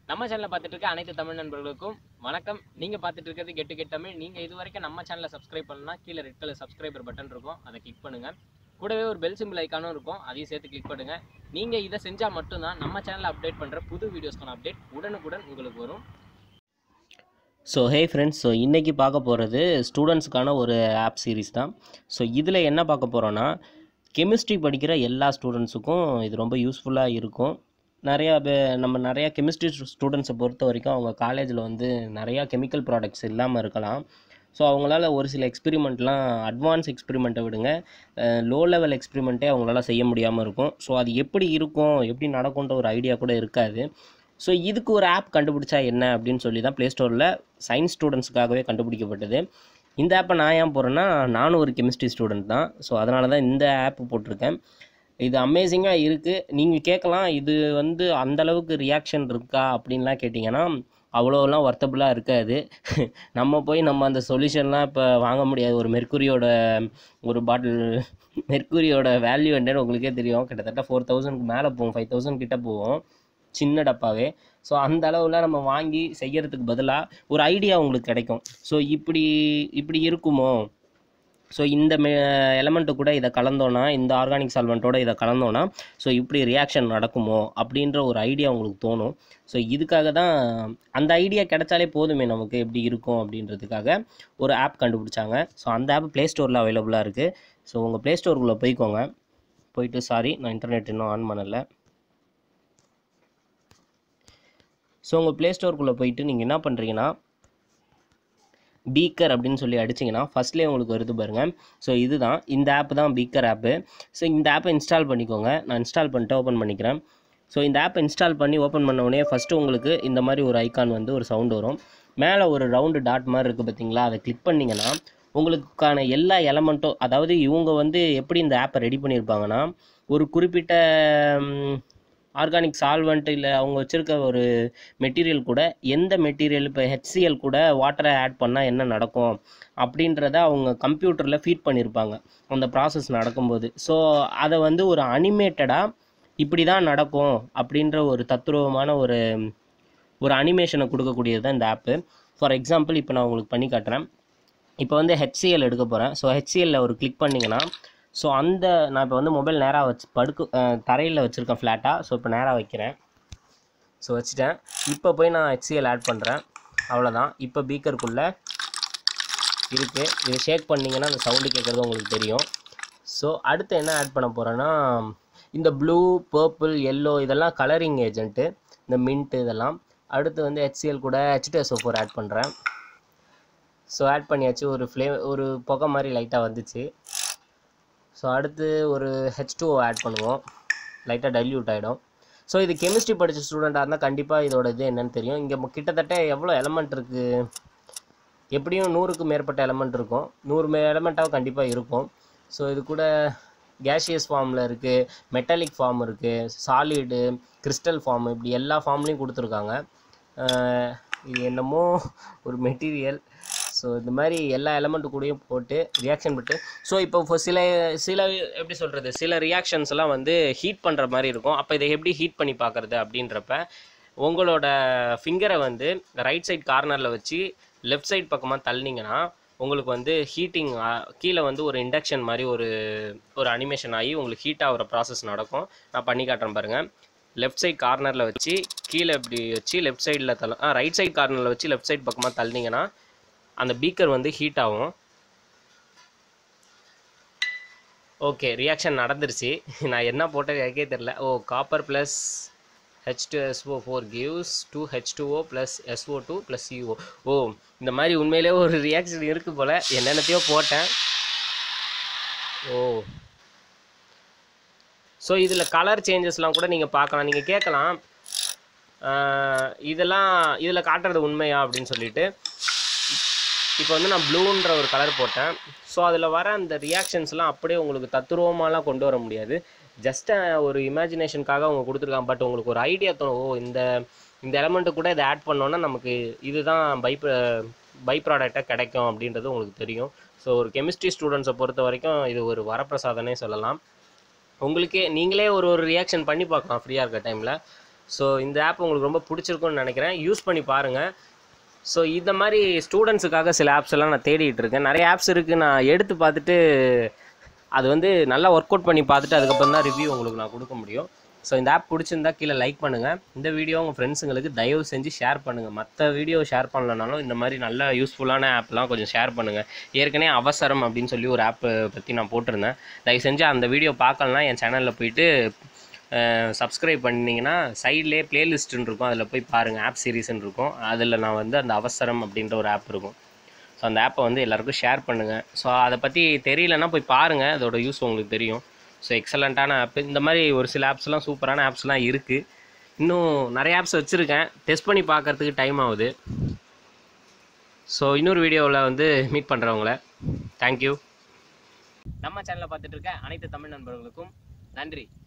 நம்ம சேனலை பார்த்துட்டு இருக்க அனைத்து தமிழ் நண்பர்களுக்கும் வணக்கம் நீங்கள் பார்த்துட்டு இருக்கிறது கெட்டு கெட் தமிழ் நீங்கள் இது வரைக்கும் நம்ம சேனலை சப்ஸ்கிரைப் பண்ணலாம் கீழே ரெட் கலர் சப்ஸ்கிரைபர் பட்டன் இருக்கும் அதை கிளிக் பண்ணுங்கள் கூடவே ஒரு பெல் சிம்பிள் ஐக்கானும் இருக்கும் அதையும் சேர்த்து கிளிக் பண்ணுங்கள் நீங்கள் இதை செஞ்சால் மட்டும்தான் நம்ம சேனலில் அப்டேட் பண்ணுற புது வீடியோஸ்க்கான அப்டேட் உடனுக்குடன் உங்களுக்கு வரும் ஸோ ஹே ஃப்ரெண்ட்ஸ் ஸோ இன்றைக்கி பார்க்க போகிறது ஸ்டூடெண்ட்ஸுக்கான ஒரு ஆப் சீரிஸ் தான் ஸோ இதில் என்ன பார்க்க போகிறோன்னா கெமிஸ்ட்ரி படிக்கிற எல்லா ஸ்டூடெண்ட்ஸுக்கும் இது ரொம்ப யூஸ்ஃபுல்லாக இருக்கும் நிறையா பே- நம்ம நிறையா கெமிஸ்ட்ரி ஸ்டூடெண்ட்ஸை பொறுத்த வரைக்கும் அவங்க காலேஜில் வந்து நிறையா கெமிக்கல் ப்ராடக்ட்ஸ் இல்லாமல் இருக்கலாம் ஸோ அவங்களால ஒரு சில எக்ஸ்பெரிமெண்ட்லாம் அட்வான்ஸ் எக்ஸ்பெரிமெண்ட்டை விடுங்க லோ லெவல் எக்ஸ்பெரிமெண்ட்டே அவங்களால செய்ய முடியாமல் இருக்கும் ஸோ அது எப்படி இருக்கும் எப்படி நடக்கும்ன்ற ஒரு ஐடியா கூட இருக்காது ஸோ இதுக்கு ஒரு ஆப் கண்டுபிடிச்சா என்ன அப்படின்னு சொல்லி தான் ப்ளே ஸ்டோரில் சயின்ஸ் ஸ்டூடெண்ட்ஸ்க்காகவே கண்டுபிடிக்கப்பட்டது இந்த ஆப்பை நான் ஏன் போகிறேன்னா நானும் ஒரு கெமிஸ்ட்ரி ஸ்டூடெண்ட் தான் ஸோ அதனால தான் இந்த ஆப் போட்டிருக்கேன் இது அமேசிங்காக இருக்குது நீங்கள் கேட்கலாம் இது வந்து அந்த அளவுக்கு ரியாக்ஷன் இருக்கா அப்படின்லாம் கேட்டிங்கன்னா அவ்வளோலாம் ஒர்த்தபுளாக இருக்காது நம்ம போய் நம்ம அந்த சொல்யூஷன்லாம் இப்போ வாங்க முடியாது ஒரு மெர்க்குரியோட ஒரு பாட்டில் மெர்க்குரியோட வேல்யூ என்னன்னு உங்களுக்கே தெரியும் கிட்டத்தட்ட ஃபோர் தௌசண்ட்க்கு மேலே போகும் ஃபைவ் தௌசண்ட் கிட்ட போகும் சின்ன டப்பாவே ஸோ அந்த அளவில் நம்ம வாங்கி செய்யறதுக்கு பதிலாக ஒரு ஐடியா உங்களுக்கு கிடைக்கும் ஸோ இப்படி இப்படி இருக்குமோ ஸோ இந்த மெ எலமெண்ட்டு கூட இதை கலந்தோன்னா இந்த ஆர்கானிக் சால்வெண்ட்டோட இதை கலந்தோன்னா ஸோ இப்படி ரியாக்ஷன் நடக்குமோ அப்படின்ற ஒரு ஐடியா உங்களுக்கு தோணும் ஸோ இதுக்காக தான் அந்த ஐடியா கிடைச்சாலே போதுமே நமக்கு எப்படி இருக்கும் அப்படின்றதுக்காக ஒரு ஆப் கண்டுபிடிச்சாங்க ஸோ அந்த ஆப் ப்ளே ஸ்டோரில் அவைலபிளாக இருக்குது ஸோ உங்கள் ப்ளே ஸ்டோருக்குள்ளே போய்க்கோங்க போயிட்டு சாரி நான் இன்டர்நெட் இன்னும் ஆன் பண்ணலை ஸோ உங்கள் ப்ளே ஸ்டோருக்குள்ளே போயிட்டு நீங்கள் என்ன பண்ணுறீங்கன்னா பீக்கர் அப்படின்னு சொல்லி அடிச்சிங்கன்னா ஃபஸ்ட்லேயே உங்களுக்கு வருது பாருங்கள் ஸோ இதுதான் இந்த ஆப் தான் பீக்கர் ஆப்பு ஸோ இந்த ஆப்பை இன்ஸ்டால் பண்ணிக்கோங்க நான் இன்ஸ்டால் பண்ணிட்டு ஓப்பன் பண்ணிக்கிறேன் ஸோ இந்த ஆப்பை இன்ஸ்டால் பண்ணி ஓப்பன் பண்ண உடனே ஃபஸ்ட்டு உங்களுக்கு இந்த மாதிரி ஒரு ஐகான் வந்து ஒரு சவுண்ட் வரும் மேலே ஒரு ரவுண்டு டாட் மாதிரி இருக்குது பார்த்தீங்களா அதை கிளிக் பண்ணிங்கன்னா உங்களுக்கான எல்லா எலமெண்ட்டும் அதாவது இவங்க வந்து எப்படி இந்த ஆப்பை ரெடி பண்ணியிருப்பாங்கன்னா ஒரு குறிப்பிட்ட ஆர்கானிக் சால்வெண்ட் இல்லை அவங்க வச்சுருக்க ஒரு மெட்டீரியல் கூட எந்த மெட்டீரியல் இப்போ ஹெச்சிஎல் கூட வாட்டரை ஆட் பண்ணால் என்ன நடக்கும் அப்படின்றத அவங்க கம்ப்யூட்டரில் ஃபீட் பண்ணியிருப்பாங்க அந்த ப்ராசஸ் நடக்கும்போது ஸோ அதை வந்து ஒரு அனிமேட்டடாக இப்படி தான் நடக்கும் அப்படின்ற ஒரு தத்துருவமான ஒரு ஒரு அனிமேஷனை கொடுக்கக்கூடியது தான் இந்த ஆப்பு ஃபார் எக்ஸாம்பிள் இப்போ நான் உங்களுக்கு பண்ணி காட்டுறேன் இப்போ வந்து ஹெச்சிஎல் எடுக்க போகிறேன் ஸோ ஹெச்சிஎல்ல ஒரு கிளிக் பண்ணிங்கன்னா ஸோ அந்த நான் இப்போ வந்து மொபைல் நேராக வச்சு படுக்க தரையில் வச்சுருக்கேன் ஃப்ளாட்டாக ஸோ இப்போ நேராக வைக்கிறேன் ஸோ வச்சுட்டேன் இப்போ போய் நான் ஹெச்சிஎல் ஆட் பண்ணுறேன் அவ்வளோதான் இப்போ பீக்கருக்குள்ளே இருக்குது இதை ஷேக் பண்ணிங்கன்னா அந்த சவுண்டு கேட்குறது உங்களுக்கு தெரியும் ஸோ அடுத்து என்ன ஆட் பண்ண போகிறேன்னா இந்த ப்ளூ பர்பிள் எல்லோ இதெல்லாம் கலரிங் ஏஜென்ட்டு இந்த மின்ட்டு இதெல்லாம் அடுத்து வந்து ஹெச்சிஎல் கூட ஹெச்டிஎஸ்ஓ ஃபோர் ஆட் பண்ணுறேன் ஸோ ஆட் பண்ணியாச்சு ஒரு ஃப்ளே ஒரு புகை மாதிரி லைட்டாக வந்துச்சு ஸோ அடுத்து ஒரு ஹெச் டூ ஆட் பண்ணுவோம் லைட்டாக டைல்யூட் ஆகிடும் ஸோ இது கெமிஸ்ட்ரி படித்த ஸ்டூடெண்ட்டாக இருந்தால் கண்டிப்பாக இதோட இது என்னன்னு தெரியும் இங்கே கிட்டத்தட்ட எவ்வளோ எலமெண்ட் இருக்குது எப்படியும் நூறுக்கு மேற்பட்ட எலமெண்ட் இருக்கும் நூறு மே எலமெண்ட்டாக கண்டிப்பாக இருக்கும் ஸோ இது கூட கேஷியஸ் ஃபார்மில் இருக்குது மெட்டாலிக் ஃபார்ம் இருக்குது சாலிடு கிறிஸ்டல் ஃபார்ம் இப்படி எல்லா ஃபார்ம்லேயும் கொடுத்துருக்காங்க அஹ் இது என்னமோ ஒரு மெட்டீரியல் ஸோ இந்த மாதிரி எல்லா எலமெண்ட்டு கூடயும் போட்டு ரியாக்ஷன் விட்டு ஸோ இப்போ for சில சில எப்படி சொல்கிறது சில ரியாக்ஷன்ஸ் எல்லாம் வந்து ஹீட் பண்ணுற மாதிரி இருக்கும் அப்போ இதை எப்படி ஹீட் பண்ணி பார்க்குறது அப்படின்றப்ப உங்களோட ஃபிங்கரை வந்து ரைட் சைட் கார்னரில் வச்சு லெஃப்ட் சைட் பக்கமாக தள்ளினீங்கன்னா உங்களுக்கு வந்து ஹீட்டிங் கீழே வந்து ஒரு இண்டக்ஷன் மாதிரி ஒரு ஒரு அனிமேஷன் ஆகி உங்களுக்கு ஹீட் ஆகிற ப்ராசஸ் நடக்கும் நான் பண்ணி காட்டுறேன் பாருங்கள் லெஃப்ட் சைட் கார்னரில் வச்சு கீழே இப்படி வச்சு லெஃப்ட் சைடில் தள்ள ஆ ரைட் சைட் கார்னரில் வச்சு லெஃப்ட் சைட் பக்கமாக தள்ளினீங்கன்னா அந்த பீக்கர் வந்து ஹீட் ஆகும் ஓகே ரியாக்ஷன் நடந்துருச்சு நான் என்ன போட்டது எனக்கே தெரில ஓ copper plus H two S O four gives two H two O plus S O two plus C O O இந்த மாதிரி உண்மையிலே ஒரு ரியாக்ஷன் இருக்குது போல் என்னென்னத்தையோ போட்டேன் ஓ ஸோ இதில் கலர் சேஞ்சஸ்லாம் கூட நீங்கள் பார்க்கலாம் நீங்கள் கேட்கலாம் ஆஹ் இதெல்லாம் இதில் காட்டுறது உண்மையா அப்படின்னு சொல்லிட்டு இப்போ வந்து நான் ப்ளூன்ற ஒரு கலர் போட்டேன் ஸோ அதில் வர அந்த ரியாக்ஷன்ஸ்லாம் அப்படியே உங்களுக்கு தத்துருவமாலாம் கொண்டு வர முடியாது ஜஸ்ட் ஒரு இமேஜினேஷனுக்காக அவங்க கொடுத்துருக்காங்க பட் உங்களுக்கு ஒரு ஐடியா தோணும் ஓ இந்த இந்த எலமெண்ட்டு கூட இதை ஆட் பண்ணோன்னா நமக்கு இதுதான் பை பை ப்ராடக்டாக கிடைக்கும் அப்படின்றது உங்களுக்கு தெரியும் ஸோ ஒரு கெமிஸ்ட்ரி ஸ்டூடெண்ட்ஸை பொறுத்த வரைக்கும் இது ஒரு வரப்பிரசாதனே சொல்லலாம் உங்களுக்கே நீங்களே ஒரு ஒரு ரியாக்ஷன் பண்ணி பார்க்கலாம் ஃப்ரீயாக இருக்க டைமில் ஸோ இந்த ஆப் உங்களுக்கு ரொம்ப பிடிச்சிருக்கும்னு நினைக்கிறேன் யூஸ் பண்ணி பாருங்கள் ஸோ இந்த மாதிரி ஸ்டூடெண்ட்ஸுக்காக சில ஆப்ஸ் எல்லாம் நான் தேடிட்டு இருக்கேன் நிறைய ஆப்ஸ் இருக்குது நான் எடுத்து பார்த்துட்டு அது வந்து நல்லா ஒர்க் அவுட் பண்ணி பார்த்துட்டு அதுக்கப்புறம் தான் ரிவ்யூ உங்களுக்கு நான் கொடுக்க முடியும் ஸோ இந்த ஆப் பிடிச்சிருந்தா கீழே லைக் பண்ணுங்கள் இந்த வீடியோ உங்கள் ஃப்ரெண்ட்ஸுங்களுக்கு தயவு செஞ்சு ஷேர் பண்ணுங்கள் மற்ற வீடியோ ஷேர் பண்ணலனாலும் இந்த மாதிரி நல்ல யூஸ்ஃபுல்லான ஆப்லாம் கொஞ்சம் ஷேர் பண்ணுங்கள் ஏற்கனவே அவசரம் அப்படின்னு சொல்லி ஒரு ஆப்பை பற்றி நான் போட்டிருந்தேன் தயவு செஞ்சு அந்த வீடியோ பார்க்கலனா என் சேனலில் போயிட்டு சப்ஸ்கிரைப் பண்ணிங்கன்னா சைட்லேயே பிளேலிஸ்ட்டுன்னு இருக்கும் அதில் போய் பாருங்கள் ஆப் சீரிஸ்ன்னு இருக்கும் அதில் நான் வந்து அந்த அவசரம் அப்படின்ற ஒரு ஆப் இருக்கும் ஸோ அந்த ஆப்பை வந்து எல்லாருக்கும் ஷேர் பண்ணுங்கள் ஸோ அதை பற்றி தெரியலன்னா போய் பாருங்கள் அதோட யூஸ் உங்களுக்கு தெரியும் ஸோ எக்ஸலண்ட்டான ஆப் இந்த மாதிரி ஒரு சில ஆப்ஸ்லாம் சூப்பரான ஆப்ஸ்லாம் இருக்குது இன்னும் நிறைய ஆப்ஸ் வச்சுருக்கேன் டெஸ்ட் பண்ணி பார்க்கறதுக்கு டைம் ஆகுது ஸோ இன்னொரு வீடியோவில் வந்து மீட் பண்ணுறவங்கள தேங்க்யூ நம்ம சேனலை பார்த்துட்டு இருக்க அனைத்து தமிழ் நண்பர்களுக்கும் நன்றி